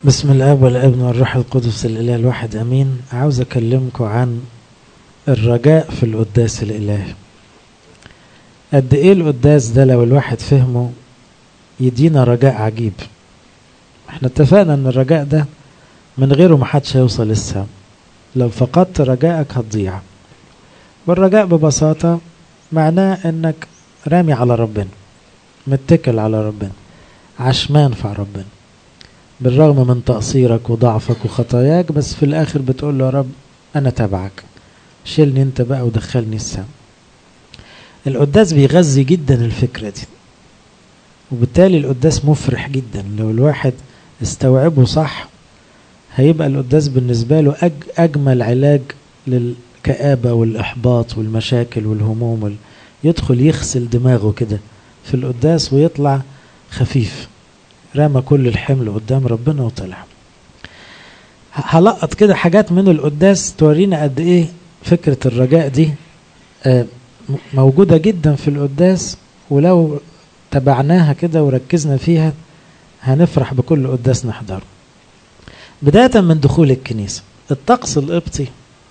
بسم الاب والابن والروح القدس الاله الواحد امين عاوز اكلمكم عن الرجاء في القداس الالهي قد ايه القداس ده لو الواحد فهمه يدينا رجاء عجيب احنا اتفقنا ان الرجاء ده من غيره محدش هيوصل للسما لو فقدت رجائك هتضيع والرجاء ببساطة معناه انك رامي على ربنا متكل على ربنا عشمان في ربنا بالرغم من تقصيرك وضعفك وخطاياك بس في الاخر بتقول له يا رب انا تبعك شيلني انت بقى ودخلني السما القداس بيغذي جدا الفكرة دي وبالتالي القداس مفرح جدا لو الواحد استوعبه صح هيبقى القداس بالنسبة له أج أجمل علاج للكآبة والإحباط والمشاكل والهموم وال... يدخل يغسل دماغه كده في القداس ويطلع خفيف رمى كل الحمل قدام ربنا وطلع هلقط كده حاجات من القداس تورينا قد ايه فكرة الرجاء دي موجودة جدا في القداس ولو تبعناها كده وركزنا فيها هنفرح بكل قداس نحضره بداية من دخول الكنيسة الطقس القبطي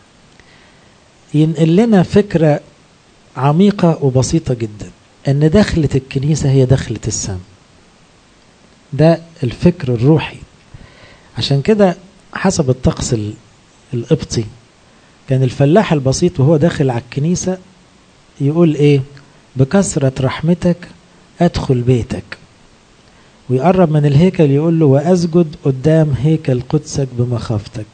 ينقل لنا فكرة عميقة وبسيطة جدا ان دخلة الكنيسة هي دخلة السماء ده الفكر الروحي عشان كده حسب الطقس القبطي كان الفلاح البسيط وهو داخل على الكنيسة يقول ايه بكثرة رحمتك ادخل بيتك ويقرب من الهيكل يقول له واسجد قدام هيكل قدسك بمخافتك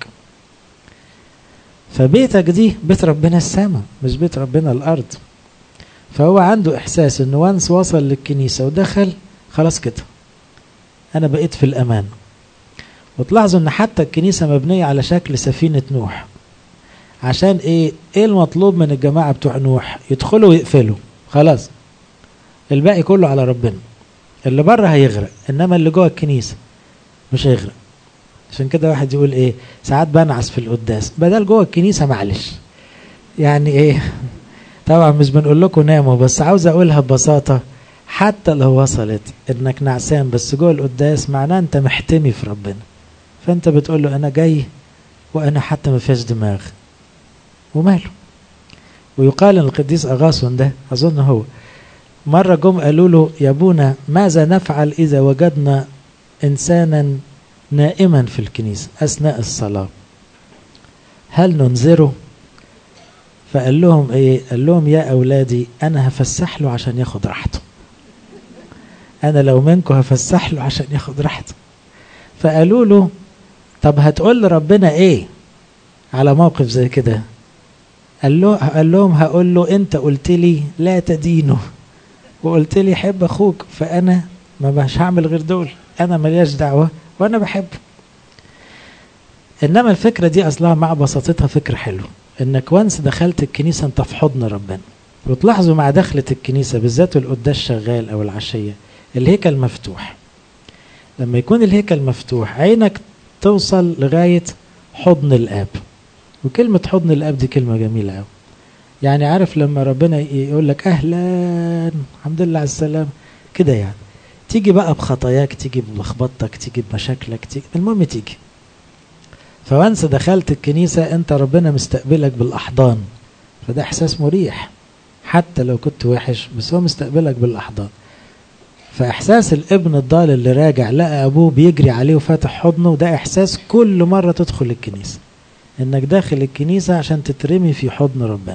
فبيتك دي بيت ربنا السماء مش بيت ربنا الارض فهو عنده احساس انه وانس وصل للكنيسة ودخل خلاص كده انا بقيت في الامان وتلاحظوا ان حتى الكنيسة مبنية على شكل سفينة نوح عشان ايه ايه المطلوب من الجماعة بتوع نوح يدخلوا ويقفلوا خلاص الباقي كله على ربنا اللي بره هيغرق انما اللي جوه الكنيسة مش هيغرق عشان كده واحد يقول ايه ساعات بنعس في القداس بدل جوه الكنيسة معلش يعني ايه طبعا مش بنقول لكم ناموا بس عاوز اقولها ببساطة حتى لو وصلت انك نعسان بس جوه القداس معناه انت محتمي في ربنا فانت بتقول له انا جاي وانا حتى ما فيهاش دماغ وماله ويقال ان القديس اغاثون ده اظن هو مرة جم قالوا له يا ابونا ماذا نفعل اذا وجدنا انسانا نائما في الكنيسة اثناء الصلاة هل ننذره فقال لهم ايه قال لهم يا اولادي انا هفسح له عشان ياخد راحته انا لو منكم هفسح له عشان ياخد راحته فقالوا له طب هتقول لربنا ايه على موقف زي كده قال له قال لهم هقول له انت قلت لي لا تدينه وقلت لي حب اخوك فانا ما مش هعمل غير دول انا ملياش دعوه وانا بحبه انما الفكره دي اصلها مع بساطتها فكره حلو انك وانس دخلت الكنيسه انت في حضن ربنا وتلاحظوا مع دخلة الكنيسة بالذات القداس شغال أو العشية الهيكل مفتوح لما يكون الهيكل مفتوح عينك توصل لغاية حضن الآب وكلمة حضن الآب دي كلمة جميلة أوي يعني عارف لما ربنا يقول لك أهلا الحمد لله على السلام كده يعني تيجي بقى بخطاياك تيجي بلخبطتك تيجي بمشاكلك تيجي المهم تيجي فوانس دخلت الكنيسة انت ربنا مستقبلك بالأحضان فده إحساس مريح حتى لو كنت وحش بس هو مستقبلك بالأحضان فإحساس الابن الضال اللي راجع لقى أبوه بيجري عليه وفاتح حضنه وده إحساس كل مرة تدخل الكنيسة إنك داخل الكنيسة عشان تترمي في حضن ربنا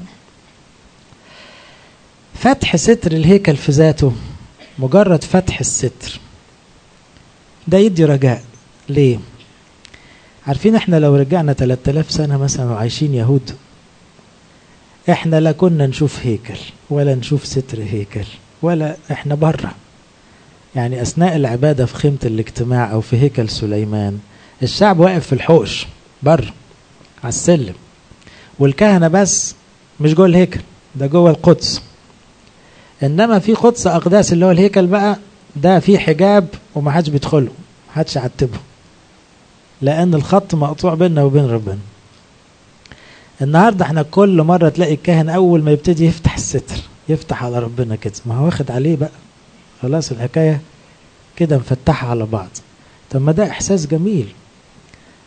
فتح ستر الهيكل في ذاته مجرد فتح الستر ده يدي رجاء ليه عارفين احنا لو رجعنا 3000 سنة مثلا وعايشين يهود احنا لا كنا نشوف هيكل ولا نشوف ستر هيكل ولا احنا بره يعني اثناء العبادة في خيمة الاجتماع او في هيكل سليمان الشعب واقف في الحوش بره على السلم والكهنة بس مش جوه الهيكل ده جوه القدس انما في قدس اقداس اللي هو الهيكل بقى ده في حجاب ومحدش بيدخله محدش يعتبه لان الخط مقطوع بيننا وبين ربنا النهارده احنا كل مره تلاقي الكاهن اول ما يبتدي يفتح الستر يفتح على ربنا كده ما هو واخد عليه بقى خلاص الحكايه كده مفتحه على بعض طب ما ده احساس جميل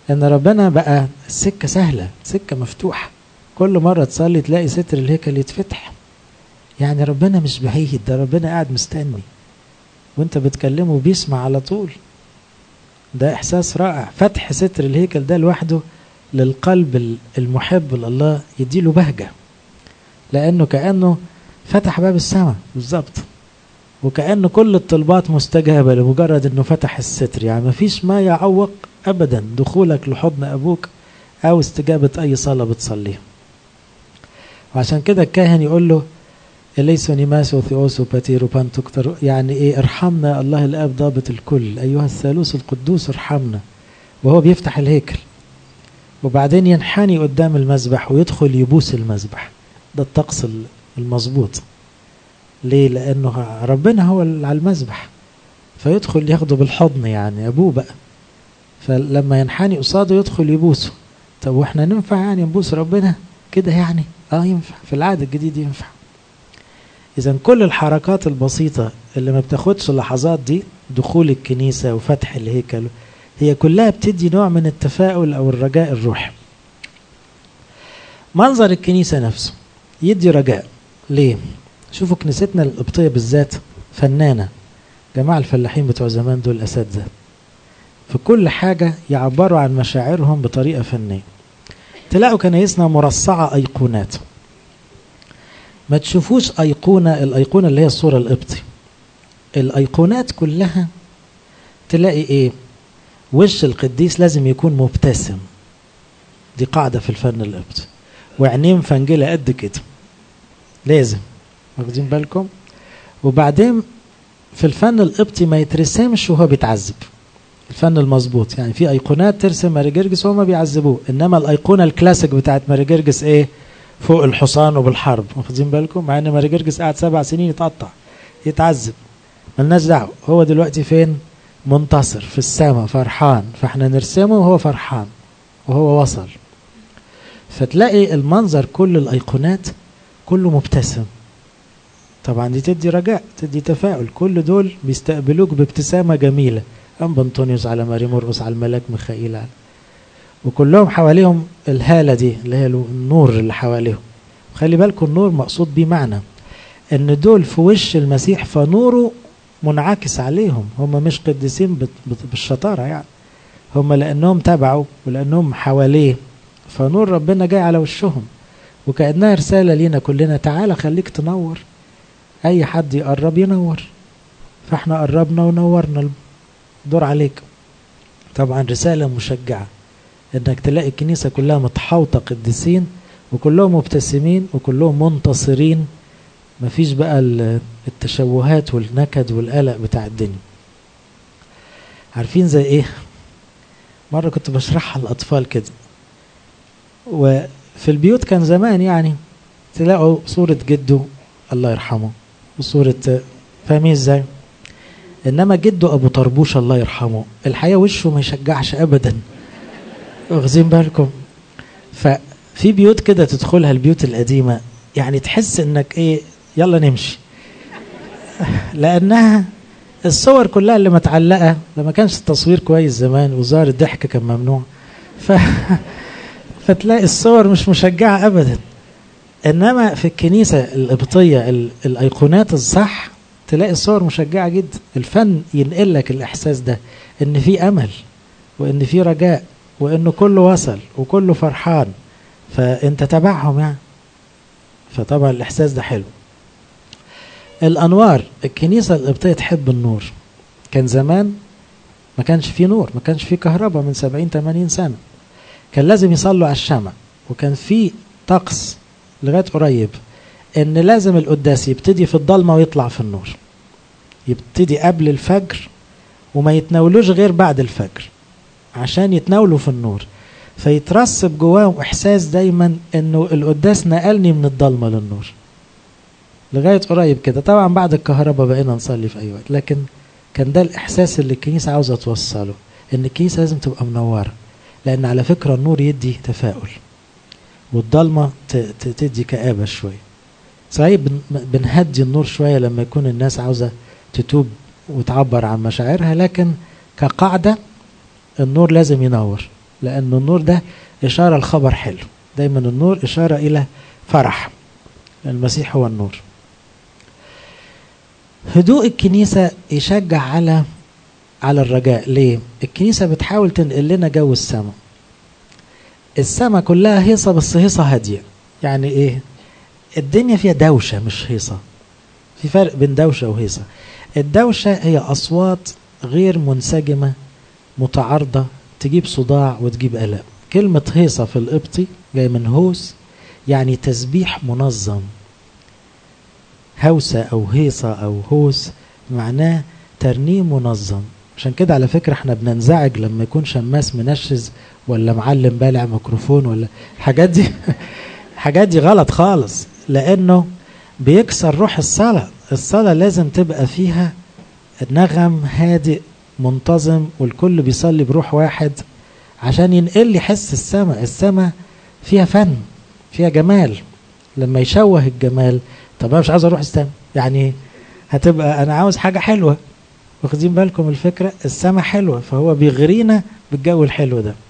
ان ربنا بقى السكة سهلة سكة مفتوحة كل مرة تصلي تلاقي ستر الهيكل يتفتح يعني ربنا مش بعيد ده ربنا قاعد مستني وانت بتكلمه بيسمع على طول ده احساس رائع فتح ستر الهيكل ده لوحده للقلب المحب لله يديله بهجة لانه كأنه فتح باب السماء بالظبط وكأن كل الطلبات مستجابة لمجرد انه فتح الستر يعني مفيش ما يعوق ابدا دخولك لحضن ابوك او استجابة اي صلاة بتصليها وعشان كده الكاهن يقول له إليسو نيماسو ثيوسو باتيرو بانتوكتر يعني ايه ارحمنا الله الاب ضابط الكل ايها الثالوث القدوس ارحمنا وهو بيفتح الهيكل وبعدين ينحني قدام المذبح ويدخل يبوس المذبح ده الطقس المظبوط ليه لانه ربنا هو اللي على المذبح فيدخل ياخده بالحضن يعني ابوه بقى فلما ينحني قصاده يدخل يبوسه طب واحنا ننفع يعني نبوس ربنا كده يعني اه ينفع في العهد الجديد ينفع اذا كل الحركات البسيطة اللي ما بتاخدش اللحظات دي دخول الكنيسة وفتح الهيكل هي كلها بتدي نوع من التفاؤل او الرجاء الروحي منظر الكنيسة نفسه يدي رجاء ليه شوفوا كنيستنا القبطية بالذات فنانة جماعة الفلاحين بتوع زمان دول أساتذة في كل حاجة يعبروا عن مشاعرهم بطريقة فنية تلاقوا كنايسنا مرصعة أيقونات ما تشوفوش أيقونة الأيقونة اللي هي الصورة القبطي الأيقونات كلها تلاقي إيه وش القديس لازم يكون مبتسم دي قاعدة في الفن القبطي وعينيه مفنجلة قد كده لازم واخدين بالكم وبعدين في الفن القبطي ما يترسمش وهو بيتعذب الفن المظبوط يعني في ايقونات ترسم ماري جرجس وهما بيعذبوه انما الايقونه الكلاسيك بتاعت ماري جرجس ايه فوق الحصان وبالحرب واخدين بالكم مع ان ماري جرجس قعد سبع سنين يتقطع يتعذب ملناش دعوه هو دلوقتي فين منتصر في السماء فرحان فاحنا نرسمه وهو فرحان وهو وصل فتلاقي المنظر كل الايقونات كله مبتسم طبعا دي تدي رجاء تدي تفاؤل كل دول بيستقبلوك بابتسامة جميلة أم بنطونيوس على ماري مرقس على الملاك ميخائيل على وكلهم حواليهم الهالة دي اللي هي النور اللي حواليهم خلي بالكم النور مقصود بيه معنى ان دول في وش المسيح فنوره منعكس عليهم هم مش قديسين بالشطارة يعني هم لأنهم تبعوا ولأنهم حواليه فنور ربنا جاي على وشهم وكأنها رسالة لينا كلنا تعالى خليك تنور أي حد يقرب ينور فاحنا قربنا ونورنا الدور عليك طبعا رسالة مشجعة انك تلاقي الكنيسة كلها متحوطة قديسين وكلهم مبتسمين وكلهم منتصرين مفيش بقى التشوهات والنكد والقلق بتاع الدنيا عارفين زي ايه مرة كنت بشرحها للأطفال كده وفي البيوت كان زمان يعني تلاقوا صورة جده الله يرحمه وصورة فاهمين ازاي انما جده ابو طربوش الله يرحمه الحقيقة وشه ما يشجعش ابدا واخذين بالكم ففي بيوت كده تدخلها البيوت القديمة يعني تحس انك ايه يلا نمشي لانها الصور كلها اللي متعلقة لما كانش التصوير كويس زمان وظاهر الضحك كان ممنوع ف... فتلاقي الصور مش مشجعة ابدا انما في الكنيسة القبطية الايقونات الصح تلاقي الصور مشجعة جدا الفن ينقل لك الاحساس ده ان في امل وان في رجاء وانه كله وصل وكله فرحان فانت تبعهم يعني فطبعا الاحساس ده حلو الانوار الكنيسة القبطية تحب النور كان زمان ما كانش فيه نور ما كانش فيه كهرباء من 70 80 سنة كان لازم يصلوا على الشمع وكان في طقس لغايه قريب ان لازم القداس يبتدي في الضلمه ويطلع في النور يبتدي قبل الفجر وما يتناولوش غير بعد الفجر عشان يتناولوا في النور فيترسب جواهم احساس دايما انه القداس نقلني من الضلمه للنور لغايه قريب كده طبعا بعد الكهرباء بقينا نصلي في اي وقت لكن كان ده الاحساس اللي الكنيسه عاوزه توصله ان الكنيسه لازم تبقى منوره لان على فكره النور يدي تفاؤل والضلمه تدي كآبه شويه صحيح بنهدي النور شويه لما يكون الناس عاوزه تتوب وتعبر عن مشاعرها لكن كقاعده النور لازم ينور لأن النور ده إشارة الخبر حلو دايما النور إشارة إلى فرح المسيح هو النور هدوء الكنيسة يشجع على على الرجاء ليه الكنيسة بتحاول تنقل لنا جو السماء السماء كلها هيصة بس هيصة هادية يعني ايه الدنيا فيها دوشة مش هيصة في فرق بين دوشة وهيصة الدوشة هي أصوات غير منسجمة متعارضة تجيب صداع وتجيب ألم كلمة هيصة في القبطي جاي من هوس يعني تسبيح منظم هوسة أو هيصة أو هوس معناه ترنيم منظم عشان كده على فكرة احنا بننزعج لما يكون شماس منشز ولا معلم بالع ميكروفون ولا الحاجات دي الحاجات دي غلط خالص لأنه بيكسر روح الصلاة الصلاة لازم تبقى فيها نغم هادئ منتظم والكل بيصلي بروح واحد عشان ينقل لي حس السماء السماء فيها فن فيها جمال لما يشوه الجمال طب انا مش عاوز اروح السماء يعني هتبقى انا عاوز حاجه حلوه واخدين بالكم الفكره السماء حلوه فهو بيغرينا بالجو الحلو ده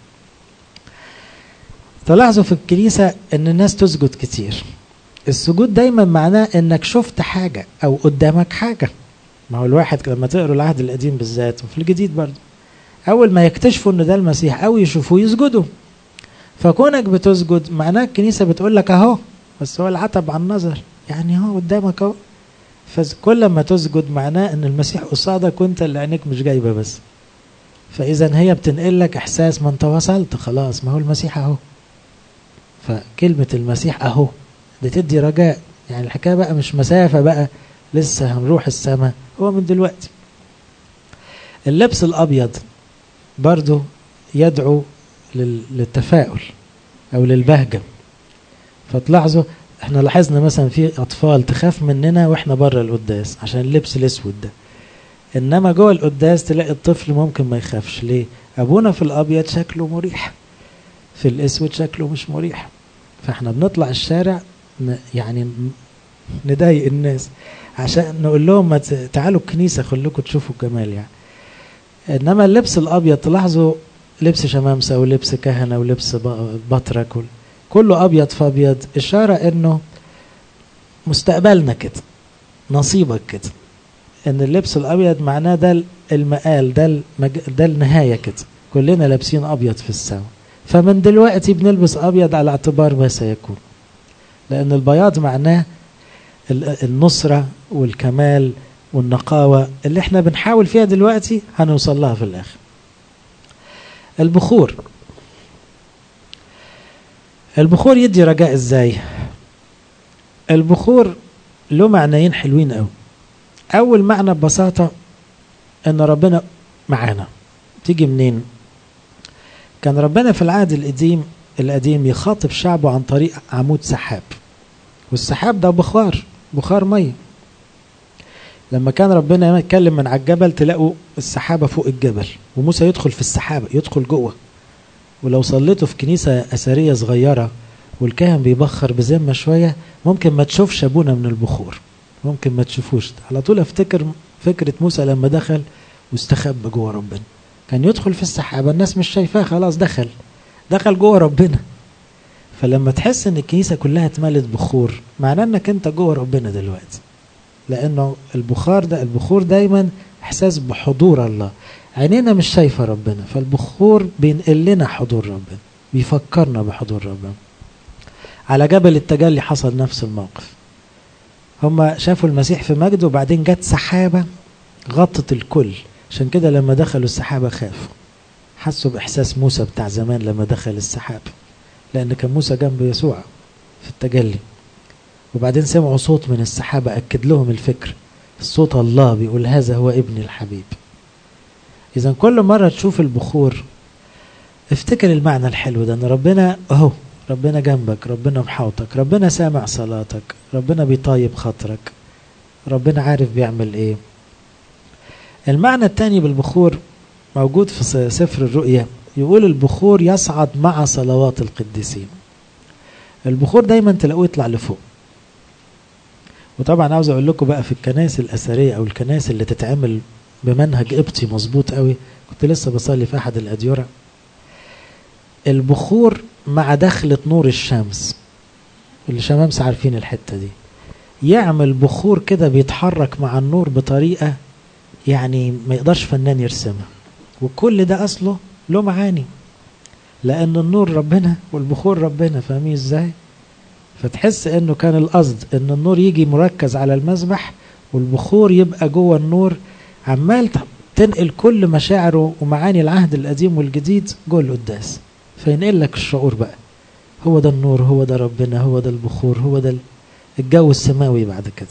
تلاحظوا في الكنيسه ان الناس تسجد كتير السجود دايما معناه انك شفت حاجه او قدامك حاجه ما هو الواحد لما تقروا العهد القديم بالذات وفي الجديد برضه اول ما يكتشفوا ان ده المسيح او يشوفوه يسجدوا فكونك بتسجد معناه الكنيسه بتقول لك اهو بس هو العتب عن النظر يعني هو قدامك اهو فكل ما تسجد معناه ان المسيح قصادك وانت اللي عينيك مش جايبه بس فاذا هي بتنقل لك احساس ما انت وصلت خلاص ما هو المسيح اهو فكلمه المسيح اهو بتدي رجاء يعني الحكايه بقى مش مسافه بقى لسه هنروح السماء هو من دلوقتي اللبس الابيض برضو يدعو للتفاؤل او للبهجه فتلاحظوا احنا لاحظنا مثلا في اطفال تخاف مننا واحنا بره القداس عشان اللبس الاسود ده انما جوه القداس تلاقي الطفل ممكن ما يخافش ليه ابونا في الابيض شكله مريح في الاسود شكله مش مريح فاحنا بنطلع الشارع يعني نضايق الناس عشان نقول لهم ما تعالوا الكنيسه خليكم تشوفوا الجمال يعني انما اللبس الابيض تلاحظوا لبس شمامسه ولبس كهنه ولبس بطرك كله ابيض في ابيض اشاره انه مستقبلنا كده نصيبك كده ان اللبس الابيض معناه ده المقال ده المج... ده النهايه كده كلنا لابسين ابيض في السماء فمن دلوقتي بنلبس ابيض على اعتبار ما سيكون لان البياض معناه النصره والكمال والنقاوه اللي احنا بنحاول فيها دلوقتي هنوصل لها في الاخر البخور البخور يدي رجاء ازاي البخور له معنيين حلوين قوي اول معنى ببساطه ان ربنا معانا تيجي منين كان ربنا في العهد القديم القديم يخاطب شعبه عن طريق عمود سحاب والسحاب ده بخار بخار ميه لما كان ربنا يتكلم من على الجبل تلاقوا السحابه فوق الجبل وموسى يدخل في السحابه يدخل جوه ولو صليتوا في كنيسة أثرية صغيرة والكاهن بيبخر بذمة شوية ممكن ما تشوفش أبونا من البخور ممكن ما تشوفوش على طول أفتكر فكرة موسى لما دخل واستخبى جوه ربنا كان يدخل في السحابة الناس مش شايفاه خلاص دخل دخل جوه ربنا فلما تحس ان الكنيسة كلها اتملت بخور معناه انك انت جوه ربنا دلوقتي لانه البخار ده البخور دايما احساس بحضور الله عينينا مش شايفة ربنا فالبخور بينقل لنا حضور ربنا بيفكرنا بحضور ربنا على جبل التجلي حصل نفس الموقف هم شافوا المسيح في مجده وبعدين جت سحابة غطت الكل عشان كده لما دخلوا السحابة خافوا حسوا بإحساس موسى بتاع زمان لما دخل السحاب لأن كان موسى جنب يسوع في التجلي وبعدين سمعوا صوت من السحابة أكد لهم الفكر صوت الله بيقول هذا هو ابني الحبيب إذا كل مرة تشوف البخور افتكر المعنى الحلو ده إن ربنا أهو ربنا جنبك ربنا محاوطك ربنا سامع صلاتك ربنا بيطيب خاطرك ربنا عارف بيعمل إيه المعنى الثاني بالبخور موجود في سفر الرؤيا يقول البخور يصعد مع صلوات القديسين البخور دايما تلاقوه يطلع لفوق وطبعا عاوز اقول لكم بقى في الكنائس الاثريه او الكنائس اللي تتعمل بمنهج قبطي مظبوط قوي كنت لسه بصلي في احد الاديره البخور مع دخلة نور الشمس اللي شمامس عارفين الحتة دي يعمل بخور كده بيتحرك مع النور بطريقة يعني ما يقدرش فنان يرسمها وكل ده أصله له معاني لأن النور ربنا والبخور ربنا فاهمين ازاي فتحس انه كان القصد ان النور يجي مركز على المذبح والبخور يبقى جوه النور عمال تنقل كل مشاعره ومعاني العهد القديم والجديد جوه القداس فينقل لك الشعور بقى هو ده النور هو ده ربنا هو ده البخور هو ده الجو السماوي بعد كده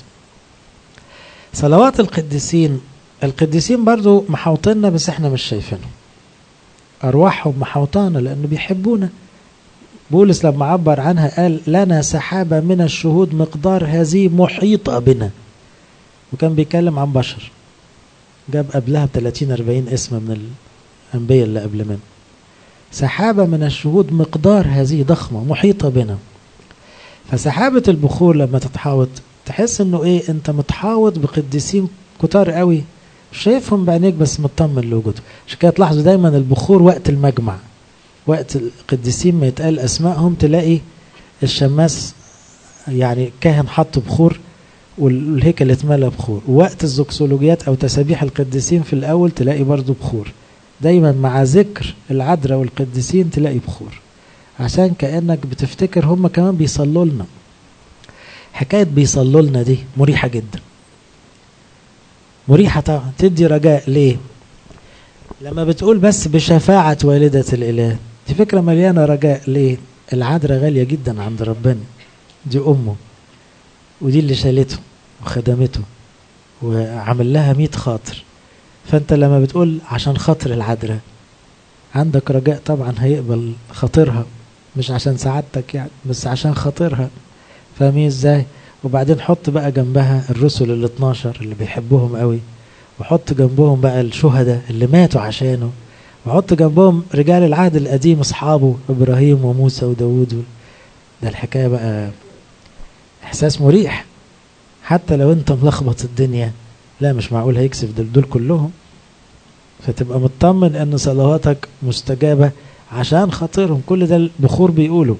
صلوات القديسين القديسين برضو محوطنا بس احنا مش شايفينهم أرواحهم محوطانا لأنه بيحبونا بولس لما عبر عنها قال لنا سحابة من الشهود مقدار هذه محيطة بنا وكان بيتكلم عن بشر جاب قبلها ب 30 40 اسم من الأنبياء اللي قبل منه سحابة من الشهود مقدار هذه ضخمة محيطة بنا فسحابة البخور لما تتحاوط تحس انه ايه انت متحاوط بقديسين كتار قوي شايفهم بعينيك بس مطمن لوجوده عشان كده تلاحظوا دايما البخور وقت المجمع وقت القديسين ما يتقال اسمائهم تلاقي الشماس يعني كاهن حط بخور والهيكل اتملى بخور ووقت الزوكسولوجيات او تسابيح القديسين في الاول تلاقي برضو بخور دايما مع ذكر العذراء والقديسين تلاقي بخور عشان كانك بتفتكر هم كمان بيصلوا لنا حكايه بيصلوا لنا دي مريحه جدا مريحه طبعا تدي رجاء ليه لما بتقول بس بشفاعه والده الاله دي فكره مليانه رجاء ليه العذراء غاليه جدا عند ربنا دي امه ودي اللي شالته وخدمته وعمل لها ميت خاطر فانت لما بتقول عشان خاطر العذراء عندك رجاء طبعا هيقبل خاطرها مش عشان سعادتك يعني بس عشان خاطرها فاهمين ازاي وبعدين حط بقى جنبها الرسل ال 12 اللي بيحبوهم قوي وحط جنبهم بقى الشهداء اللي ماتوا عشانه وحط جنبهم رجال العهد القديم اصحابه ابراهيم وموسى وداوود ده الحكايه بقى احساس مريح حتى لو انت ملخبط الدنيا لا مش معقول هيكسب دول, دول كلهم فتبقى مطمن ان صلواتك مستجابه عشان خاطرهم كل ده البخور بيقولوا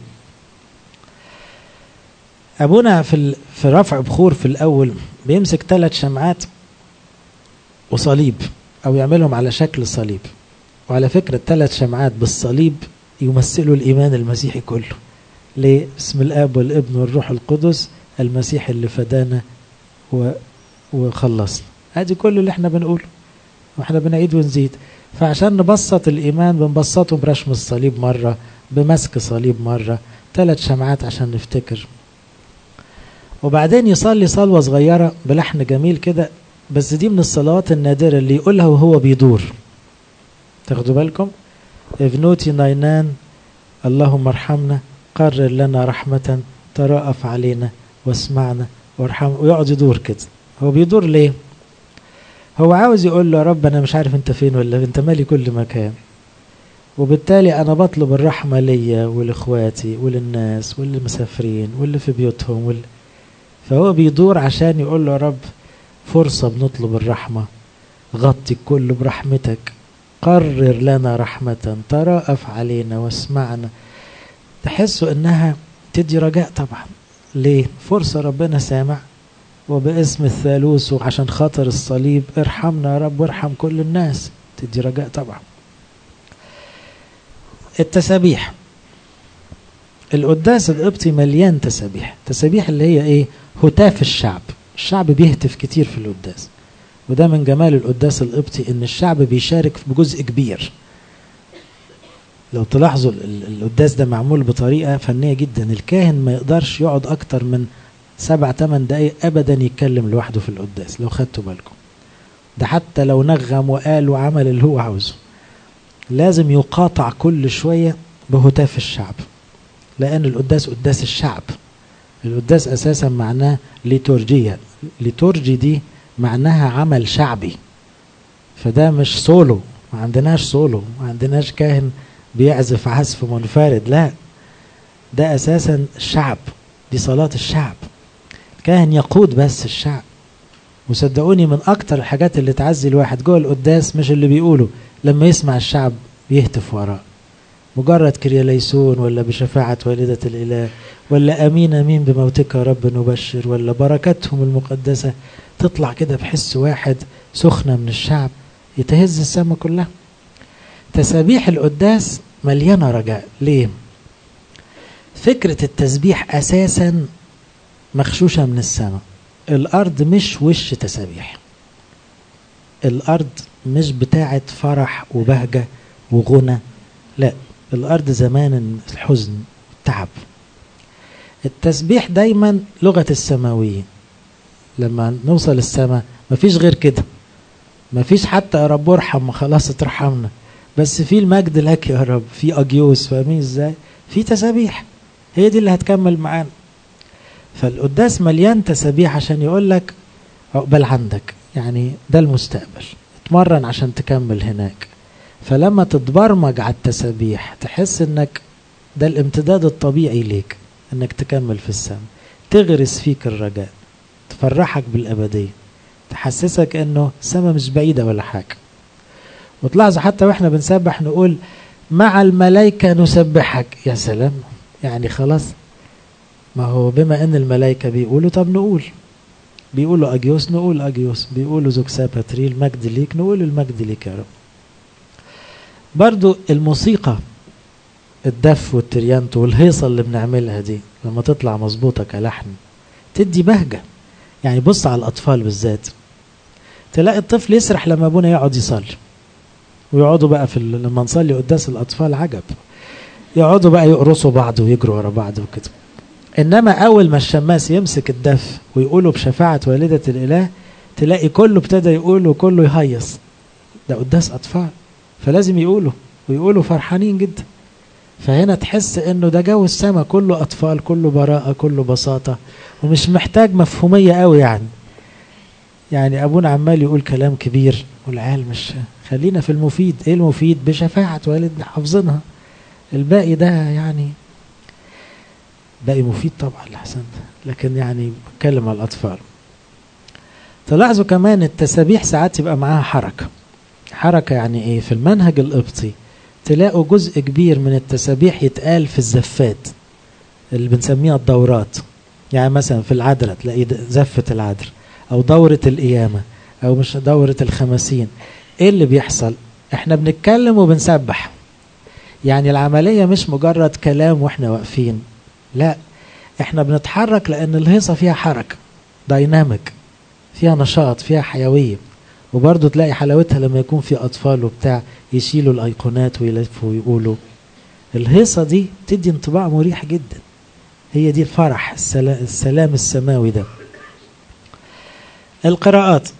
ابونا في في رفع بخور في الاول بيمسك ثلاث شمعات وصليب او يعملهم على شكل صليب وعلى فكره الثلاث شمعات بالصليب يمثلوا الايمان المسيحي كله ليه اسم الاب والابن والروح القدس المسيح اللي فدانا و... وخلصنا ادي كل اللي احنا بنقوله واحنا بنعيد ونزيد فعشان نبسط الايمان بنبسطه برشم الصليب مره بمسك صليب مره ثلاث شمعات عشان نفتكر وبعدين يصلي صلوة صغيرة بلحن جميل كده بس دي من الصلوات النادرة اللي يقولها وهو بيدور تاخدوا بالكم ابنوتي ناينان اللهم ارحمنا قرر لنا رحمة ترأف علينا واسمعنا وارحم ويقعد يدور كده هو بيدور ليه هو عاوز يقول له يا رب انا مش عارف انت فين ولا انت مالي كل مكان وبالتالي انا بطلب الرحمة ليا ولاخواتي وللناس واللي مسافرين واللي في بيوتهم واللي فهو بيدور عشان يقول له يا رب فرصة بنطلب الرحمة غطي الكل برحمتك قرر لنا رحمة ترأف علينا واسمعنا تحسوا انها تدي رجاء طبعا ليه فرصة ربنا سامع وباسم الثالوث وعشان خاطر الصليب ارحمنا يا رب وارحم كل الناس تدي رجاء طبعا التسابيح القداس القبطي مليان تسابيح تسابيح اللي هي ايه هتاف الشعب الشعب بيهتف كتير في القداس وده من جمال القداس القبطي ان الشعب بيشارك بجزء كبير لو تلاحظوا القداس ده معمول بطريقة فنية جدا الكاهن ما يقدرش يقعد اكتر من سبع تمن دقايق ابدا يتكلم لوحده في القداس لو خدتوا بالكم ده حتى لو نغم وقال وعمل اللي هو عاوزه لازم يقاطع كل شوية بهتاف الشعب لأن القداس قداس الشعب القداس أساسا معناه ليتورجية ليتورجي دي معناها عمل شعبي فده مش سولو ما عندناش سولو ما عندناش كاهن بيعزف عزف منفرد لا ده أساسا الشعب دي صلاة الشعب الكاهن يقود بس الشعب وصدقوني من أكتر الحاجات اللي تعزي الواحد جوه القداس مش اللي بيقوله لما يسمع الشعب يهتف وراه مجرد كرياليسون ولا بشفاعة والدة الإله ولا أمين أمين بموتك يا رب نبشر ولا بركاتهم المقدسة تطلع كده بحس واحد سخنة من الشعب يتهز السماء كلها تسابيح القداس مليانة رجاء ليه؟ فكرة التسبيح أساسا مخشوشة من السماء الأرض مش وش تسابيح الأرض مش بتاعة فرح وبهجة وغنى لا الأرض زمان الحزن والتعب التسبيح دايما لغة السماويين لما نوصل السماء مفيش غير كده مفيش حتى يا رب ارحم خلاص اترحمنا بس في المجد لك يا رب في اجيوس فاهمين ازاي في تسابيح هي دي اللي هتكمل معانا فالقداس مليان تسابيح عشان يقول لك عقبال عندك يعني ده المستقبل اتمرن عشان تكمل هناك فلما تتبرمج على التسابيح تحس انك ده الامتداد الطبيعي ليك انك تكمل في السماء تغرس فيك الرجاء تفرحك بالابديه تحسسك انه السماء مش بعيده ولا حاجه وتلاحظوا حتى واحنا بنسبح نقول مع الملائكه نسبحك يا سلام يعني خلاص ما هو بما ان الملائكه بيقولوا طب نقول بيقولوا اجيوس نقول اجيوس بيقولوا زوكسا باتريل مجد ليك نقول المجد ليك يا رب برضو الموسيقى الدف والتريانتو والهيصة اللي بنعملها دي لما تطلع مظبوطة كلحن تدي بهجة يعني بص على الأطفال بالذات تلاقي الطفل يسرح لما أبونا يقعد يصلي ويقعدوا بقى في لما نصلي قداس الأطفال عجب يقعدوا بقى يقرصوا بعض ويجروا ورا بعض وكده إنما أول ما الشماس يمسك الدف ويقولوا بشفاعة والدة الإله تلاقي كله ابتدى يقول وكله يهيص ده قداس أطفال فلازم يقولوا ويقولوا فرحانين جدا فهنا تحس انه ده جو السماء كله اطفال كله براءة كله بساطة ومش محتاج مفهومية قوي يعني يعني ابونا عمال يقول كلام كبير والعيال مش خلينا في المفيد ايه المفيد بشفاعة والدنا حافظينها الباقي ده يعني باقي مفيد طبعا لحسن لكن يعني بتكلم على الاطفال تلاحظوا كمان التسابيح ساعات يبقى معاها حركة حركة يعني ايه في المنهج القبطي تلاقوا جزء كبير من التسابيح يتقال في الزفات اللي بنسميها الدورات يعني مثلا في العذراء تلاقي زفة العذراء أو دورة القيامة أو مش دورة الخمسين إيه اللي بيحصل؟ إحنا بنتكلم وبنسبح يعني العملية مش مجرد كلام وإحنا واقفين لا إحنا بنتحرك لأن الهيصة فيها حركة دايناميك فيها نشاط فيها حيوية وبرضه تلاقي حلاوتها لما يكون في أطفال وبتاع يشيلوا الأيقونات ويلفوا ويقولوا الهيصة دي تدي انطباع مريح جدا هي دي الفرح السلام, السلام السماوي ده القراءات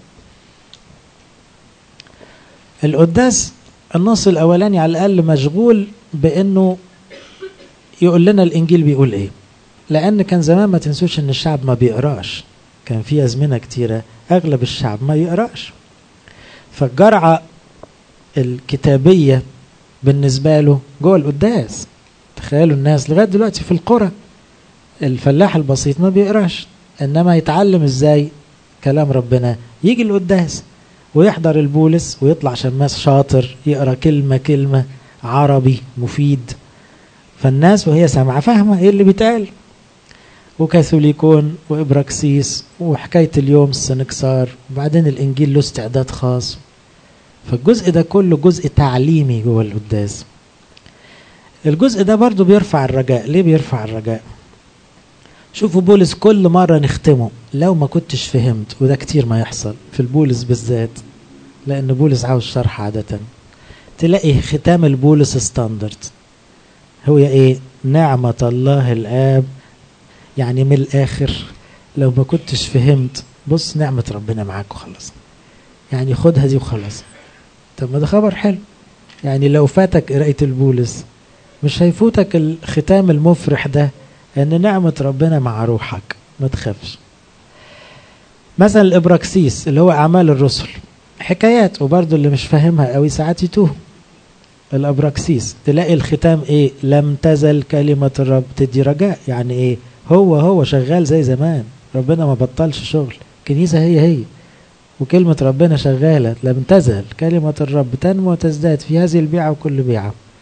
القداس النص الأولاني على الأقل مشغول بأنه يقول لنا الإنجيل بيقول إيه لأن كان زمان ما تنسوش إن الشعب ما بيقراش كان في أزمنة كتيرة أغلب الشعب ما يقراش فالجرعة الكتابية بالنسبة له جوه القداس تخيلوا الناس لغاية دلوقتي في القرى الفلاح البسيط ما بيقراش إنما يتعلم إزاي كلام ربنا يجي القداس ويحضر البولس ويطلع شماس شاطر يقرا كلمة كلمة عربي مفيد فالناس وهي سامعة فاهمة ايه اللي بيتقال وكاثوليكون وإبراكسيس وحكاية اليوم السنكسار وبعدين الإنجيل له استعداد خاص فالجزء ده كله جزء تعليمي جوه القداس الجزء ده برضو بيرفع الرجاء ليه بيرفع الرجاء شوفوا بولس كل مرة نختمه لو ما كنتش فهمت وده كتير ما يحصل في البولس بالذات لأن بولس عاوز شرح عادة تلاقي ختام البولس ستاندرد هو ايه نعمة الله الآب يعني من الآخر لو ما كنتش فهمت بص نعمة ربنا معاك وخلاص يعني خدها دي وخلاص طب ما ده خبر حلو يعني لو فاتك قراية البولس مش هيفوتك الختام المفرح ده ان نعمة ربنا مع روحك ما تخافش مثلا الابراكسيس اللي هو اعمال الرسل حكايات وبرضه اللي مش فاهمها قوي ساعات يتوه الابراكسيس تلاقي الختام ايه لم تزل كلمة الرب تدي رجاء يعني ايه هو هو شغال زي زمان ربنا ما بطلش شغل كنيسة هي هي وكلمة ربنا شغالة لم تزل كلمة الرب تنمو وتزداد في هذه البيعة وكل بيعة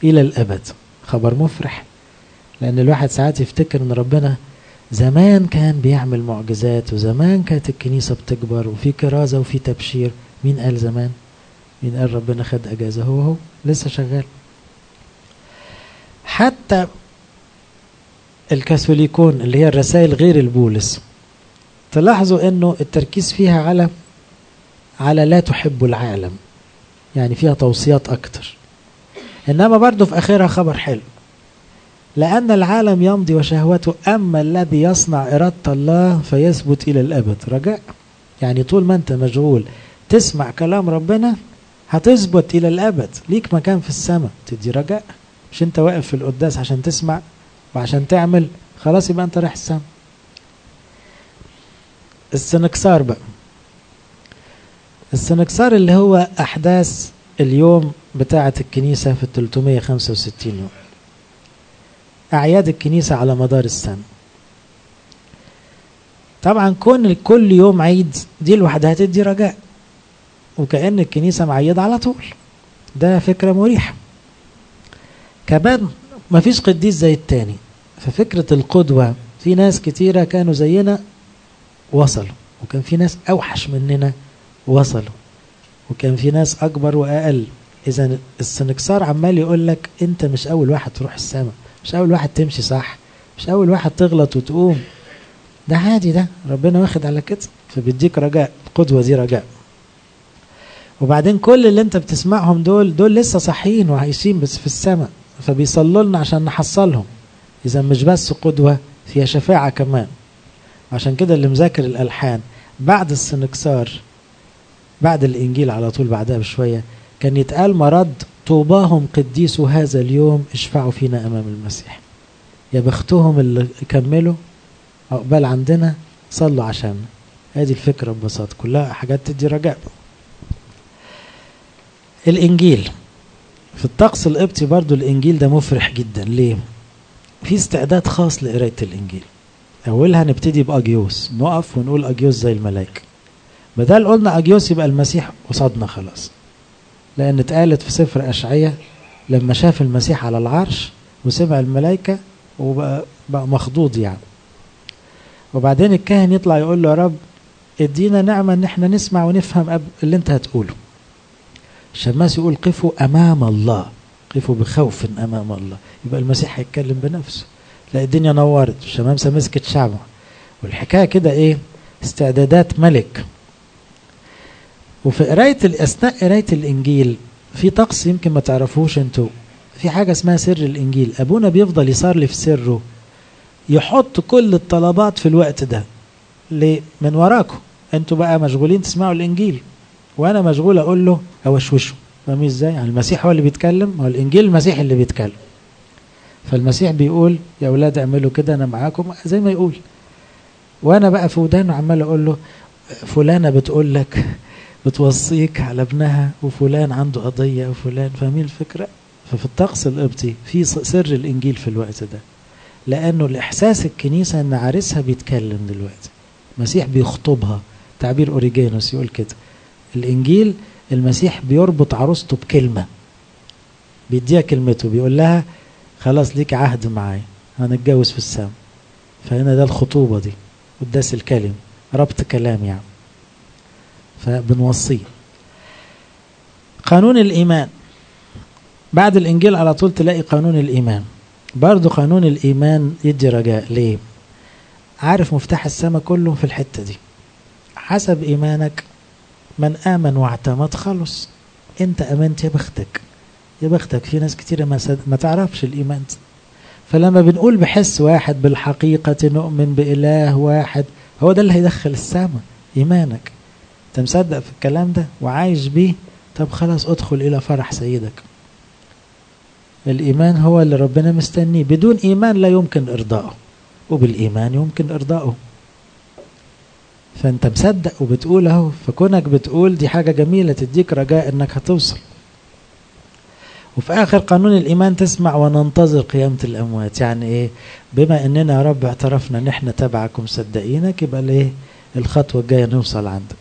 إلى الأبد خبر مفرح لأن الواحد ساعات يفتكر إن ربنا زمان كان بيعمل معجزات وزمان كانت الكنيسة بتكبر وفي كرازة وفي تبشير مين قال زمان مين قال ربنا خد أجازة هو هو لسه شغال حتى الكاثوليكون اللي هي الرسائل غير البولس تلاحظوا انه التركيز فيها على على لا تحب العالم يعني فيها توصيات اكتر انما برضه في اخرها خبر حلو لأن العالم يمضي وشهوته أما الذي يصنع إرادة الله فيثبت إلى الأبد رجاء يعني طول ما أنت مشغول تسمع كلام ربنا هتثبت إلى الأبد ليك مكان في السماء تدي رجاء مش أنت واقف في القداس عشان تسمع وعشان تعمل خلاص يبقى أنت رايح السماء السنكسار بقى السنكسار اللي هو أحداث اليوم بتاعة الكنيسة في 365 يوم أعياد الكنيسة على مدار السنة طبعا كون كل يوم عيد دي لوحدها تدي رجاء وكأن الكنيسة معيدة على طول ده فكرة مريحة كمان مفيش قديس زي التاني ففكرة القدوة في ناس كتيرة كانوا زينا وصلوا وكان في ناس أوحش مننا وصلوا وكان في ناس أكبر وأقل إذا السنكسار عمال يقول لك أنت مش أول واحد تروح السماء مش أول واحد تمشي صح مش أول واحد تغلط وتقوم ده عادي ده ربنا واخد على كده فبيديك رجاء القدوة دي رجاء وبعدين كل اللي انت بتسمعهم دول دول لسه صحيين وعايشين بس في السماء فبيصلوا لنا عشان نحصلهم إذا مش بس قدوة فيها شفاعة كمان عشان كده اللي مذاكر الألحان بعد السنكسار بعد الإنجيل على طول بعدها بشوية كان يتقال مرض طوباهم قديس هذا اليوم اشفعوا فينا أمام المسيح يا بختهم اللي كملوا عقبال عندنا صلوا عشان هذه الفكرة ببساطة كلها حاجات تدي رجاء الإنجيل في الطقس القبطي برضو الإنجيل ده مفرح جدا ليه؟ في استعداد خاص لقراية الإنجيل أولها نبتدي بأجيوس نقف ونقول أجيوس زي الملائكة بدل قلنا أجيوس يبقى المسيح قصادنا خلاص لأن اتقالت في سفر أشعية لما شاف المسيح على العرش وسمع الملائكة وبقى بقى مخضوض يعني وبعدين الكاهن يطلع يقول له يا رب ادينا نعمة ان احنا نسمع ونفهم اللي انت هتقوله الشماس يقول قفوا امام الله قفوا بخوف امام الله يبقى المسيح هيتكلم بنفسه لا الدنيا نورت الشمامسه مسكت شعبه والحكايه كده ايه استعدادات ملك وفي قرايه اثناء قرايه الانجيل في طقس يمكن ما تعرفوش انتوا في حاجه اسمها سر الانجيل ابونا بيفضل يصلي في سره يحط كل الطلبات في الوقت ده ليه من وراكم انتوا بقى مشغولين تسمعوا الانجيل وانا مشغول اقول له اوشوشه فاهمين ازاي يعني المسيح هو اللي بيتكلم هو الانجيل المسيح اللي بيتكلم فالمسيح بيقول يا اولاد اعملوا كده انا معاكم زي ما يقول وانا بقى في ودانه عمال اقول له فلانه بتقول لك بتوصيك على ابنها وفلان عنده قضيه وفلان فاهمين الفكره ففي الطقس القبطي في سر الانجيل في الوقت ده لانه الاحساس الكنيسه ان عريسها بيتكلم دلوقتي المسيح بيخطبها تعبير اوريجينوس يقول كده الانجيل المسيح بيربط عروسته بكلمه بيديها كلمته بيقول لها خلاص ليك عهد معايا هنتجوز في السماء فهنا ده الخطوبه دي قداس الكلم ربط كلام يعني فبنوصيه قانون الايمان بعد الانجيل على طول تلاقي قانون الايمان برضو قانون الايمان يدي رجاء ليه عارف مفتاح السماء كله في الحته دي حسب ايمانك من امن واعتمد خلص انت امنت يا بختك يا بختك في ناس كتير ما, سد... ما تعرفش الايمان فلما بنقول بحس واحد بالحقيقة نؤمن بإله واحد هو ده اللي هيدخل السماء إيمانك أنت مصدق في الكلام ده وعايش بيه طب خلاص ادخل إلى فرح سيدك الإيمان هو اللي ربنا مستنيه بدون إيمان لا يمكن إرضائه وبالإيمان يمكن إرضائه فأنت مصدق وبتقول أهو فكونك بتقول دي حاجة جميلة تديك رجاء إنك هتوصل وفي آخر قانون الإيمان تسمع وننتظر قيامة الأموات يعني إيه بما إننا يا رب اعترفنا إن إحنا تبعك ومصدقينك يبقى الإيه الخطوة الجاية نوصل عندك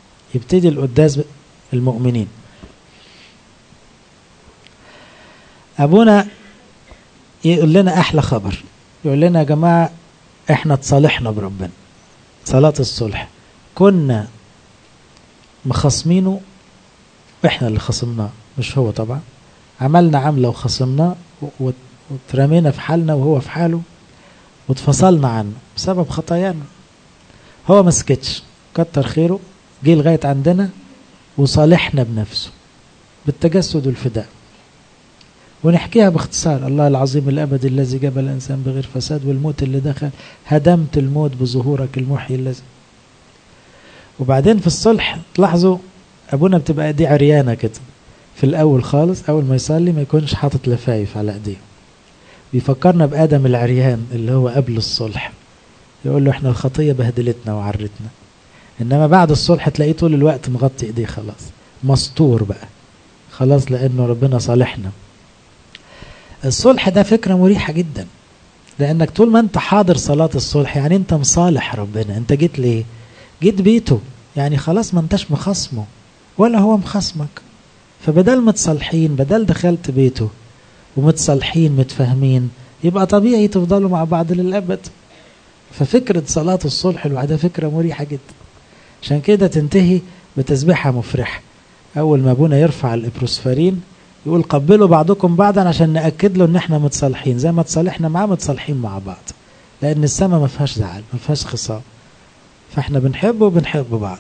يبتدي القداس المؤمنين ابونا يقول لنا احلى خبر يقول لنا يا جماعه احنا اتصالحنا بربنا صلاه الصلح كنا مخاصمينه احنا اللي خصمناه مش هو طبعا عملنا عمله وخصمناه واترمينا في حالنا وهو في حاله واتفصلنا عنه بسبب خطايانا هو ما سكتش كتر خيره جه لغايه عندنا وصالحنا بنفسه بالتجسد والفداء ونحكيها باختصار الله العظيم الابدي الذي جاب الانسان بغير فساد والموت اللي دخل هدمت الموت بظهورك المحيي الذي وبعدين في الصلح تلاحظوا ابونا بتبقى ايديه عريانه كده في الاول خالص اول ما يصلي ما يكونش حاطط لفايف على ايديه بيفكرنا بادم العريان اللي هو قبل الصلح يقول له احنا الخطيه بهدلتنا وعرتنا انما بعد الصلح تلاقيه طول الوقت مغطي ايديه خلاص مستور بقى خلاص لانه ربنا صالحنا الصلح ده فكره مريحه جدا لانك طول ما انت حاضر صلاه الصلح يعني انت مصالح ربنا انت جيت ليه جيت بيته يعني خلاص ما انتش مخصمه ولا هو مخصمك فبدل متصالحين بدل دخلت بيته ومتصالحين متفاهمين يبقى طبيعي تفضلوا مع بعض للأبد ففكرة صلاة الصلح لوحدها فكرة مريحة جدا عشان كده تنتهي بتسبيحة مفرحة أول ما أبونا يرفع الإبروسفرين يقول قبلوا بعضكم بعضا عشان نأكد له إن إحنا متصالحين زي ما تصالحنا معاه متصالحين مع بعض لأن السماء ما فيهاش زعل ما فيهاش خصام فإحنا بنحب وبنحب بعض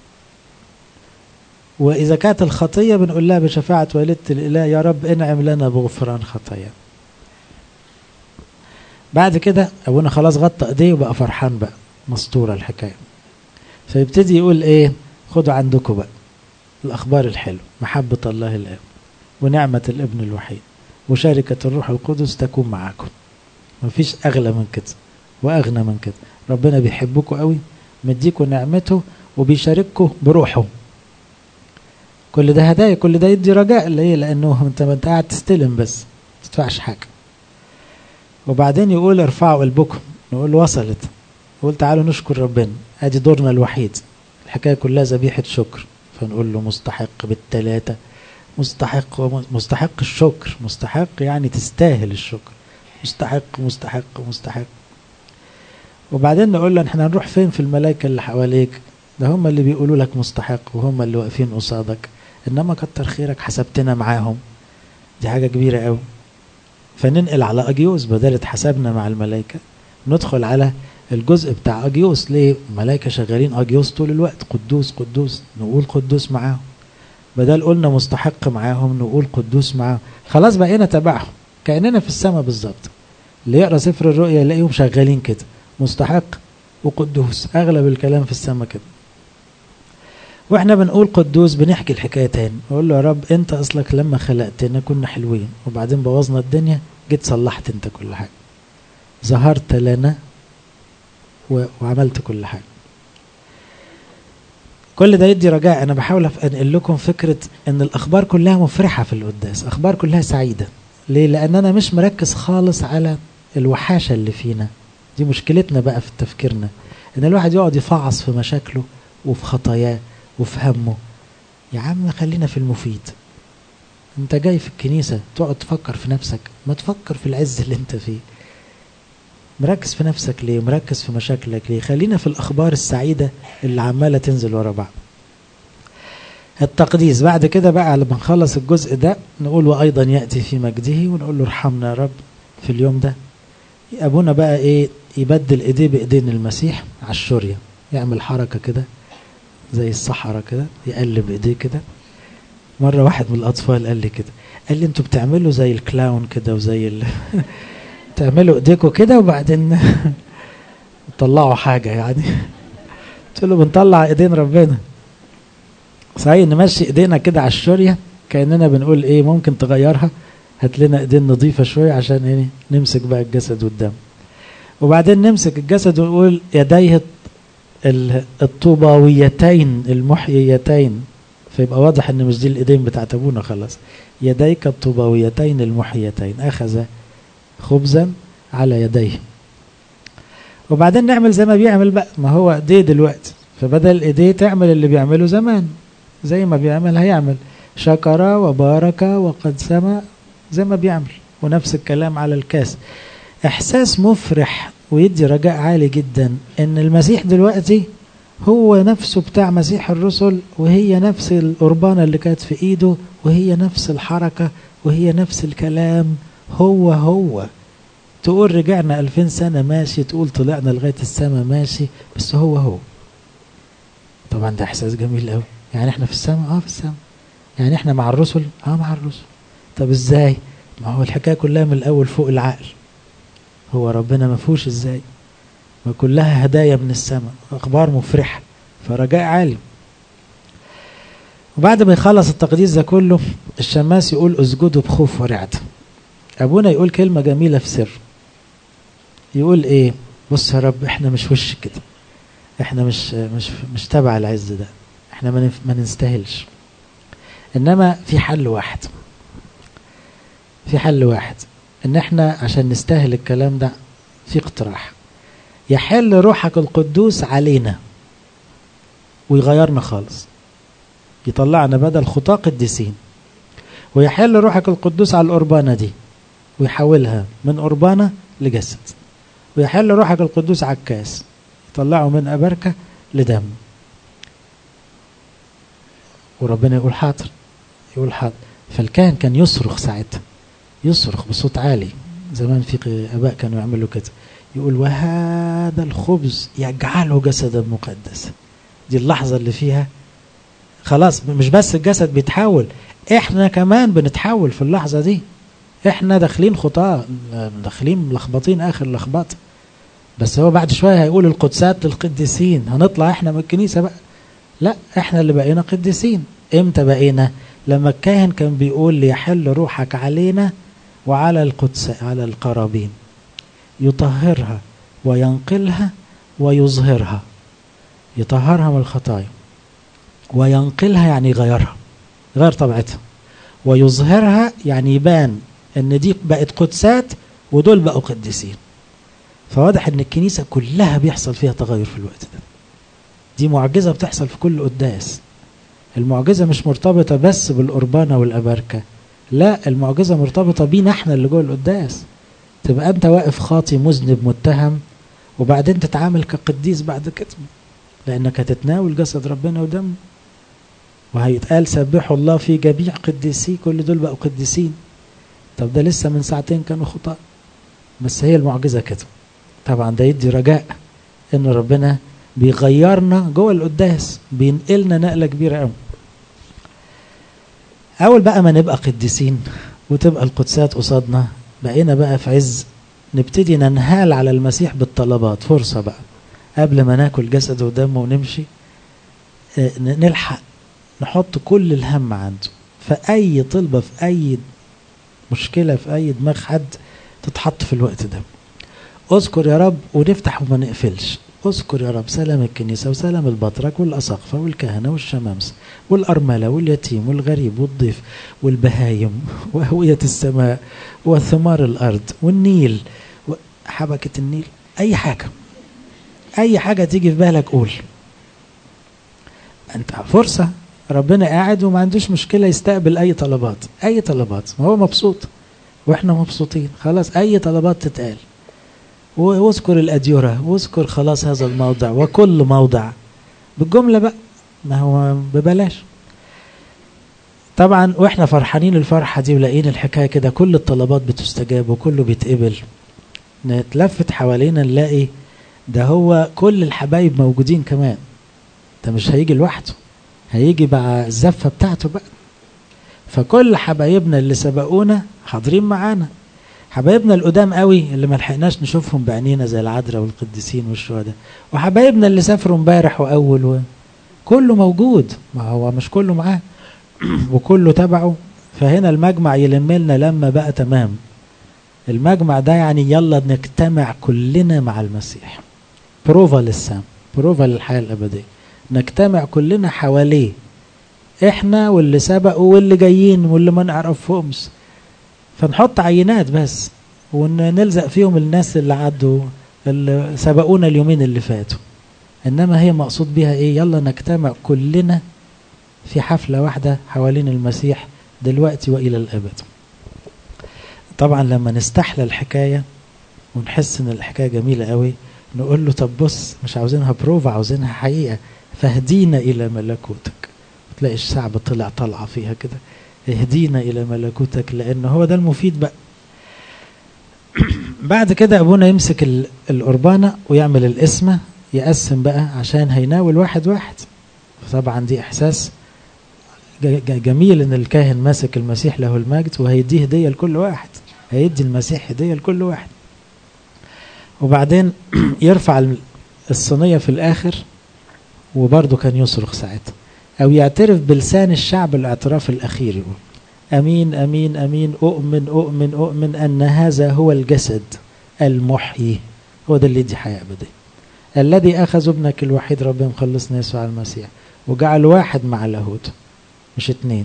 وإذا كانت الخطية بنقول لها بشفاعة والدة الإله يا رب انعم لنا بغفران خطايا بعد كده أبونا خلاص غطى إيديه وبقى فرحان بقى مسطورة الحكاية فيبتدي يقول إيه خدوا عندكم بقى الأخبار الحلوة محبة الله الآب ونعمة الابن الوحيد وشركة الروح القدس تكون معاكم مفيش أغلى من كده وأغنى من كده ربنا بيحبكم قوي مديكم نعمته وبيشارككم بروحه كل ده هدايا كل ده يدي رجاء ليه لانه انت ما انت قاعد تستلم بس ما تدفعش حاجه وبعدين يقول ارفعوا قلبكم نقول وصلت نقول تعالوا نشكر ربنا ادي دورنا الوحيد الحكايه كلها ذبيحه شكر فنقول له مستحق بالثلاثه مستحق مستحق الشكر مستحق يعني تستاهل الشكر مستحق مستحق مستحق وبعدين نقول له احنا هنروح فين في الملائكه اللي حواليك ده هم اللي بيقولوا لك مستحق وهم اللي واقفين قصادك انما كتر خيرك حسبتنا معاهم دي حاجة كبيرة قوي فننقل على أجيوس بدل اتحسبنا مع الملائكة ندخل على الجزء بتاع أجيوس ليه الملائكة شغالين أجيوس طول الوقت قدوس قدوس نقول قدوس معاهم بدل قلنا مستحق معاهم نقول قدوس معاهم خلاص بقينا تبعهم كأننا في السماء بالظبط اللي يقرأ سفر الرؤيا يلاقيهم شغالين كده مستحق وقدوس أغلب الكلام في السماء كده واحنا بنقول قدوس بنحكي الحكايه تاني نقول له يا رب انت اصلك لما خلقتنا كنا حلوين وبعدين بوظنا الدنيا جيت صلحت انت كل حاجه ظهرت لنا وعملت كل حاجه كل ده يدي رجاء انا بحاول انقل لكم فكره ان الاخبار كلها مفرحه في القداس اخبار كلها سعيده ليه لان انا مش مركز خالص على الوحاشه اللي فينا دي مشكلتنا بقى في تفكيرنا ان الواحد يقعد يفعص في مشاكله وفي خطاياه وفي همه يا عم خلينا في المفيد انت جاي في الكنيسة تقعد تفكر في نفسك ما تفكر في العز اللي انت فيه مركز في نفسك ليه مركز في مشاكلك ليه خلينا في الأخبار السعيدة اللي عمالة تنزل ورا بعض التقديس بعد كده بقى لما نخلص الجزء ده نقول وأيضا يأتي في مجده ونقول له ارحمنا يا رب في اليوم ده أبونا بقى إيه يبدل إيديه بإيدين المسيح على الشورية يعمل حركة كده زي الصحراء كده يقلب ايديه كده مره واحد من الاطفال قال لي كده قال لي انتوا بتعملوا زي الكلاون كده وزي ال... تعملوا ايديكم كده وبعدين تطلعوا حاجه يعني قلت له بنطلع ايدين ربنا صحيح نمشي ايدينا كده على الشوريه كاننا بنقول ايه ممكن تغيرها هات لنا ايدين نظيفه شويه عشان ايه نمسك بقى الجسد والدم وبعدين نمسك الجسد ونقول يديه الطوباويتين المحييتين فيبقى واضح ان مش دي الايدين بتاعت ابونا خلاص يديك الطوباويتين المحييتين اخذ خبزا على يديه وبعدين نعمل زي ما بيعمل بقى ما هو ايديه دلوقتي فبدل ايديه تعمل اللي بيعمله زمان زي ما بيعمل هيعمل شكر وبارك وقد سمى زي ما بيعمل ونفس الكلام على الكاس احساس مفرح ويدي رجاء عالي جدا ان المسيح دلوقتي هو نفسه بتاع مسيح الرسل وهي نفس القربانة اللي كانت في ايده وهي نفس الحركة وهي نفس الكلام هو هو تقول رجعنا ألفين سنة ماشي تقول طلعنا لغاية السماء ماشي بس هو هو طبعا ده إحساس جميل قوي يعني احنا في السماء اه في السماء يعني احنا مع الرسل اه مع الرسل طب ازاي ما هو الحكاية كلها من الأول فوق العقل هو ربنا ما فيهوش ازاي ما كلها هدايا من السماء أخبار مفرحة فرجاء عالي وبعد ما يخلص التقديس ده كله الشماس يقول اسجدوا بخوف ورعد أبونا يقول كلمة جميلة في سر يقول ايه بص يا رب احنا مش وش كده احنا مش مش مش تبع العز ده احنا ما ما نستاهلش انما في حل واحد في حل واحد ان احنا عشان نستاهل الكلام ده في اقتراح يحل روحك القدوس علينا ويغيرنا خالص يطلعنا بدل خطاة قديسين ويحل روحك القدوس على القربانة دي ويحولها من قربانة لجسد ويحل روحك القدوس على الكاس يطلعه من أبركة لدم وربنا يقول حاضر يقول حاضر فالكاهن كان يصرخ ساعتها يصرخ بصوت عالي زمان في اباء كانوا يعملوا كده يقول وهذا الخبز يجعله جسدا مقدسا دي اللحظة اللي فيها خلاص مش بس الجسد بيتحول احنا كمان بنتحول في اللحظة دي احنا داخلين خطاة داخلين ملخبطين اخر لخبطة بس هو بعد شوية هيقول القدسات للقديسين هنطلع احنا من الكنيسة بقى لا احنا اللي بقينا قديسين امتى بقينا لما الكاهن كان بيقول ليحل روحك علينا وعلى القدس على القرابين يطهرها وينقلها ويظهرها يطهرها من الخطايا وينقلها يعني يغيرها غير طبيعتها ويظهرها يعني يبان ان دي بقت قدسات ودول بقوا قديسين فواضح ان الكنيسة كلها بيحصل فيها تغير في الوقت ده دي معجزة بتحصل في كل قداس المعجزة مش مرتبطة بس بالقربانة والأباركة لا المعجزة مرتبطة بينا احنا اللي جوه القداس تبقى انت واقف خاطي مذنب متهم وبعدين تتعامل كقديس بعد كده لانك هتتناول جسد ربنا ودمه وهيتقال سبحوا الله في جميع قديسي كل دول بقوا قديسين طب ده لسه من ساعتين كانوا خطاء بس هي المعجزة كده طبعا ده يدي رجاء ان ربنا بيغيرنا جوه القداس بينقلنا نقلة كبيرة قوي أول بقى ما نبقى قديسين وتبقى القدسات قصادنا بقينا بقى في عز نبتدي ننهال على المسيح بالطلبات فرصة بقى قبل ما ناكل جسده ودمه ونمشي نلحق نحط كل الهم عنده فأي طلبة في أي مشكلة في أي دماغ حد تتحط في الوقت ده اذكر يا رب ونفتح وما نقفلش اذكر يا رب سلام الكنيسة وسلام البطرك والأساقفة والكهنة والشمامسة والأرملة واليتيم والغريب والضيف والبهايم وهوية السماء وثمار الأرض والنيل حبكة النيل أي حاجة أي حاجة تيجي في بالك قول أنت فرصة ربنا قاعد وما عندوش مشكلة يستقبل أي طلبات أي طلبات هو مبسوط وإحنا مبسوطين خلاص أي طلبات تتقال واذكر الأديرة واذكر خلاص هذا الموضع وكل موضع بالجملة بقى ما هو ببلاش طبعا واحنا فرحانين الفرحة دي ولاقيين الحكاية كده كل الطلبات بتستجاب وكله بيتقبل نتلفت حوالينا نلاقي ده هو كل الحبايب موجودين كمان ده مش هيجي لوحده هيجي مع الزفة بتاعته بقى فكل حبايبنا اللي سبقونا حاضرين معانا حبايبنا القدام قوي اللي ما لحقناش نشوفهم بعينينا زي العذراء والقديسين والشهداء وحبايبنا اللي سافروا امبارح واول و... كله موجود ما هو مش كله معاه وكله تبعه فهنا المجمع يلم لنا لما بقى تمام المجمع ده يعني يلا نجتمع كلنا مع المسيح بروفا للسام بروفا للحياة الأبدية نجتمع كلنا حواليه احنا واللي سبقوا واللي جايين واللي ما نعرفهمش فنحط عينات بس ونلزق فيهم الناس اللي عدوا اللي سبقونا اليومين اللي فاتوا انما هي مقصود بيها ايه يلا نجتمع كلنا في حفلة واحدة حوالين المسيح دلوقتي وإلى الأبد طبعا لما نستحلى الحكاية ونحس ان الحكاية جميلة قوي نقول له طب بص مش عاوزينها بروفا عاوزينها حقيقة فاهدينا إلى ملكوتك تلاقي الشعب طلع طلعة فيها كده اهدينا إلى ملكوتك لأن هو ده المفيد بقى بعد كده أبونا يمسك القربانة ويعمل القسمة يقسم بقى عشان هيناول واحد واحد طبعا دي إحساس جميل إن الكاهن ماسك المسيح له المجد وهيديه هدية لكل واحد هيدي المسيح هدية لكل واحد وبعدين يرفع الصينية في الآخر وبرضه كان يصرخ ساعتها أو يعترف بلسان الشعب الاعتراف الأخير يقول أمين أمين أمين أؤمن أؤمن أؤمن أن هذا هو الجسد المحيي هو ده اللي يدي حياة أبدية الذي أخذ ابنك الوحيد رب مخلصنا يسوع المسيح وجعل واحد مع لاهوت مش اتنين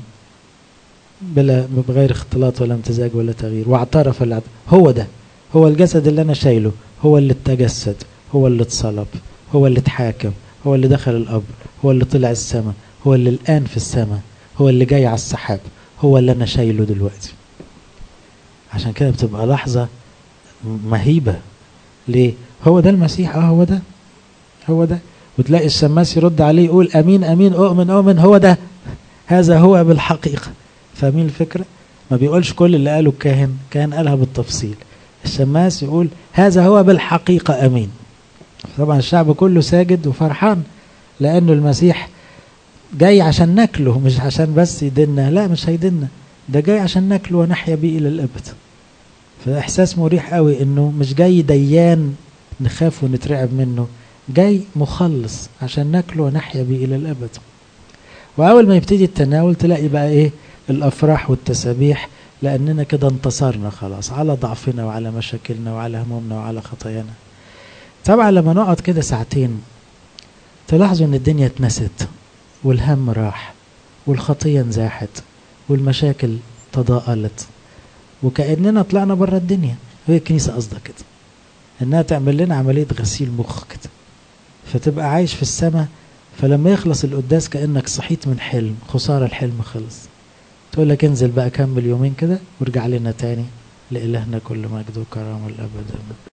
بلا بغير اختلاط ولا امتزاج ولا تغيير واعترف العبد هو ده هو الجسد اللي أنا شايله هو اللي اتجسد هو اللي اتصلب هو اللي اتحاكم هو اللي دخل القبر هو اللي طلع السماء هو اللي الآن في السماء هو اللي جاي على السحاب هو اللي أنا شايله دلوقتي عشان كده بتبقى لحظة مهيبة ليه هو ده المسيح اه هو ده هو ده وتلاقي الشماس يرد عليه يقول أمين أمين أؤمن أؤمن هو ده هذا هو بالحقيقة فاهمين الفكرة ما بيقولش كل اللي قاله الكاهن كان قالها بالتفصيل الشماس يقول هذا هو بالحقيقة أمين طبعا الشعب كله ساجد وفرحان لأنه المسيح جاي عشان ناكله مش عشان بس يدنا لا مش هيدنا ده جاي عشان ناكله ونحيا بيه إلى الأبد فإحساس مريح قوي إنه مش جاي ديان نخاف ونترعب منه جاي مخلص عشان ناكله ونحيا بيه إلى الأبد وأول ما يبتدي التناول تلاقي بقى إيه الأفراح والتسابيح لأننا كده انتصرنا خلاص على ضعفنا وعلى مشاكلنا وعلى همومنا وعلى خطايانا طبعا لما نقعد كده ساعتين تلاحظوا ان الدنيا اتنست والهم راح والخطية انزاحت والمشاكل تضاءلت وكأننا طلعنا بره الدنيا هي الكنيسة قصدها كده انها تعمل لنا عملية غسيل مخ كده فتبقى عايش في السماء فلما يخلص القداس كأنك صحيت من حلم خسارة الحلم خلص تقول لك انزل بقى كمل يومين كده وارجع لنا تاني لإلهنا كل مجد وكرامة الأبد